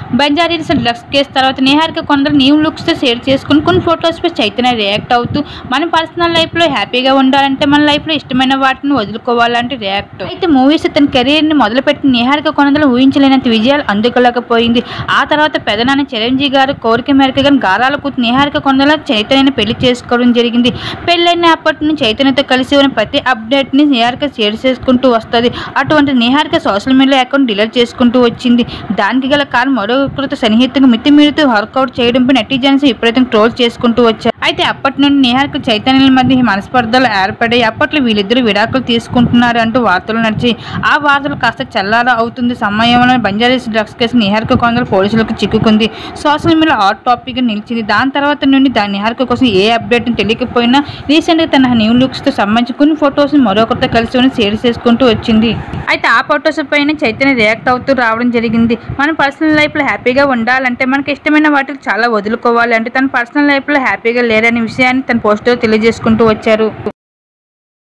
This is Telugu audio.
బంజారీస్ డ్రగ్స్ కేసు తర్వాత నిహారిక కొందరు న్యూ లుక్స్తో షేర్ చేసుకుని కొన్ని ఫొటోస్పై చైతన్య రియాక్ట్ అవుతూ మన పర్సనల్ లైఫ్లో హ్యాపీగా ఉండాలంటే మన లైఫ్లో ఇష్టమైన వాటిని వదులుకోవాలంటే రియాక్ట్ అయితే మూవీస్ తన కెరీర్ని మొదలుపెట్టిన నిహారిక కొనందలు ఊహించలేనంత విజయాలు అందుకోలేకపోయింది ఆ తర్వాత పెదనాన్న చిరంజీవి గారు కోరిక మేరకు కానీ గారాల కూతురు నిహారిక కొందల చైతన్యని పెళ్లి చేసుకోవడం జరిగింది పెళ్ళైన అప్పటి నుంచి చైతన్యతో కలిసి ఉన్న ప్రతి అప్డేట్ని నిహారిక షేర్ చేసుకుంటూ వస్తుంది అటువంటి Niharika social media account delete చేసుకుంటూ వచ్చింది దానికి గల కారణం మరొకరితో సన్నిహితంగా మితిమీరుతూ వర్కౌట్ చేయడంపై నెటిజన్స్ విపరీతంగా ట్రోల్ చేసుకుంటూ వచ్చారు అయితే అప్పటి నుండి నిహారిక చైతన్యుల మధ్య మనస్పర్ధలు ఏర్పడాయి అప్పట్లో వీళ్ళిద్దరూ విడాకులు తీసుకుంటున్నారు అంటూ వార్తలు నడిచాయి ఆ వార్తలు కాస్త చల్లారా అవుతుంది సమయంలో బంజారీస్ డ్రగ్స్ కేసు నిహారిక కొందరు పోలీసులకు చిక్కుకుంది సోషల్ మీడియా హాట్ టాపిక్గా నిలిచింది దాని తర్వాత నుండి దాని నిహారిక కోసం ఏ అప్డేట్ తెలియకపోయినా రీసెంట్గా తన న్యూ లుక్స్తో సంబంధించి కొన్ని ఫొటోస్ మరొకరితో కలిసి ఉన్న షేర్ చేసుకుంటూ వచ్చింది అయితే ఆ ఫొటోస్ పైన చైతన్య రియాక్ట్ అవుతూ రావడం జరిగింది మన పర్సనల్ లైఫ్లో హ్యాపీగా ఉండాలంటే మనకి ఇష్టమైన వాటికి చాలా వదులుకోవాలి అంటే తన పర్సనల్ లైఫ్లో హ్యాపీగా లేరనే విషయాన్ని తన పోస్టులో తెలియజేసుకుంటూ వచ్చారు